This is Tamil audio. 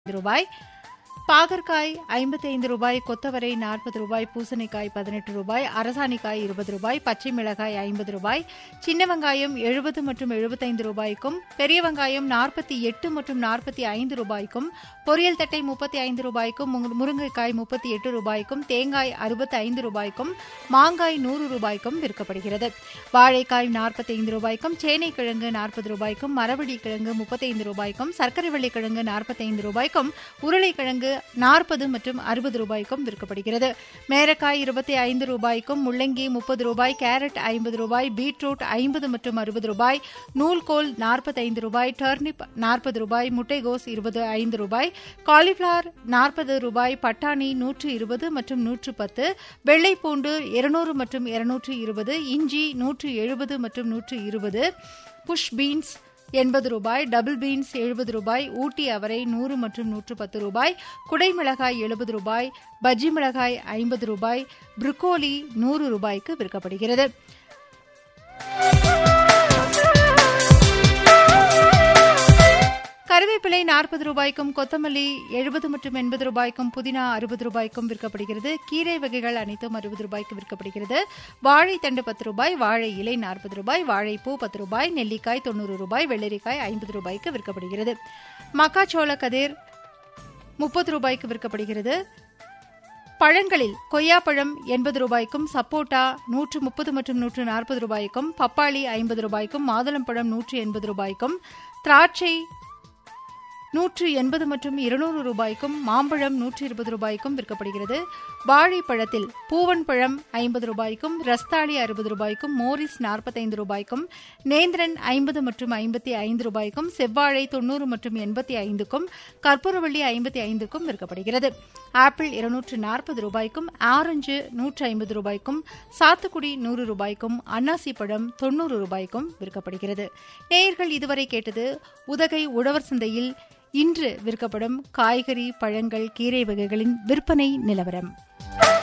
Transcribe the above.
ரூபாய் பாகற்காய் ஐம்பத்தி ஐந்து ரூபாய் கொத்தவரை நாற்பது ரூபாய் பூசணிக்காய் பதினெட்டு ரூபாய் அரசாணிக்காய் இருபது ரூபாய் பச்சை மிளகாய் ஐம்பது ரூபாய் சின்ன வெங்காயம் எழுபது மற்றும் எழுபத்தைந்து ரூபாய்க்கும் பெரிய வெங்காயம் நாற்பத்தி எட்டு மற்றும் நாற்பத்தி ஐந்து ரூபாய்க்கும் பொரியல் தட்டை முப்பத்தி ஐந்து ரூபாய்க்கும் முரு- முருங்கைக்காய் முப்பத்தி எட்டு ரூபாய்க்கும் தேங்காய் அறுபத்தி ஐந்து ரூபாய்க்கும் மாங்காய் நூறு ரூபாய்க்கும் விற்கப்படுகிறது வாழைக்காய் நாற்பத்தி ஐந்து ரூபாய்க்கும் சேனைக்கிழங்கு நாற்பது ரூபாய்க்கும் மரவள்ளி கிழங்கு முப்பத்தைந்து ரூபாய்க்கும் சர்க்கரை வள்ளி கிழங்கு நாற்பத்தைந்து ரூபாய்க்கும் உருளைக்கிழங்கு நாற்பது மற்றும் அறுபது ரூபாய்க்கும் விற்கப்படுகிறது மேரக்காய் இருபத்தி ஐந்து ரூபாய்க்கும் முள்ளங்கி முப்பது ரூபாய் கேரட் ஐம்பது ரூபாய் பீட்ரூட் ஐம்பது மற்றும் அறுபது ரூபாய் நூல்கோல் நாற்பத்தைந்து ரூபாய் டர்னிப் நாற்பது ரூபாய் முட்டைகோஸ் இருபது ஐந்து ரூபாய் காலிஃபிளவர் நாற்பது ரூபாய் பட்டாணி நூற்று இருபது மற்றும் நூற்று பத்து வெள்ளைப்பூண்டு இருநூறு மற்றும் இருநூற்று இருபது இஞ்சி நூற்று எழுபது மற்றும் நூற்று இருபது புஷ் பீன்ஸ் எண்பது ரூபாய் டபுள் பீன்ஸ் எழுபது ரூபாய் ஊட்டி அவரை நூறு மற்றும் நூற்று பத்து ரூபாய் குடை மிளகாய் எழுபது ரூபாய் பஜ்ஜி மிளகாய் ஐம்பது ரூபாய் புரோக்கோலி நூறு ரூபாய்க்கு விற்கப்படுகிறது கருவேப்பிலை நாற்பது ரூபாய்க்கும் கொத்தமல்லி எழுபது மற்றும் எண்பது ரூபாய்க்கும் புதினா அறுபது ரூபாய்க்கும் விற்கப்படுகிறது கீரை வகைகள் அனைத்தும் அறுபது ரூபாய்க்கு விற்கப்படுகிறது வாழைத்தண்டு பத்து ரூபாய் வாழை இலை நாற்பது ரூபாய் வாழைப்பூ பத்து ரூபாய் நெல்லிக்காய் தொண்ணூறு ரூபாய் வெள்ளரிக்காய் ஐம்பது ரூபாய்க்கு விற்கப்படுகிறது மக்காச்சோள கதிர் முப்பது ரூபாய்க்கு விற்கப்படுகிறது பழங்களில் கொய்யாப்பழம் எண்பது ரூபாய்க்கும் சப்போட்டா நூற்று முப்பது மற்றும் நூற்று நாற்பது ரூபாய்க்கும் பப்பாளி ஐம்பது ரூபாய்க்கும் மாதுளம்பழம் நூற்று எண்பது ரூபாய்க்கும் திராட்சை நூற்று எண்பது மற்றும் இருநூறு ரூபாய்க்கும் மாம்பழம் நூற்று இருபது ரூபாய்க்கும் விற்கப்படுகிறது வாழைப்பழத்தில் பூவன் பழம் ஐம்பது ரூபாய்க்கும் ரஸ்தாளி அறுபது ரூபாய்க்கும் மோரிஸ் நாற்பத்தைந்து ரூபாய்க்கும் நேந்திரன் ஐம்பது மற்றும் ஐம்பத்தி ஐந்து ரூபாய்க்கும் செவ்வாழை தொண்ணூறு மற்றும் எண்பத்தி ஐந்துக்கும் கற்பூரவள்ளி ஐம்பத்தி ஐந்துக்கும் விற்கப்படுகிறது ஆப்பிள் இருநூற்று நாற்பது ரூபாய்க்கும் ஆரஞ்சு நூற்று ஐம்பது ரூபாய்க்கும் சாத்துக்குடி நூறு ரூபாய்க்கும் அன்னாசி பழம் தொண்ணூறு ரூபாய்க்கும் விற்கப்படுகிறது நேயர்கள் இதுவரை கேட்டது உதகை உழவர் சந்தையில் இன்று விற்கப்படும் காய்கறி பழங்கள் கீரை வகைகளின் விற்பனை நிலவரம்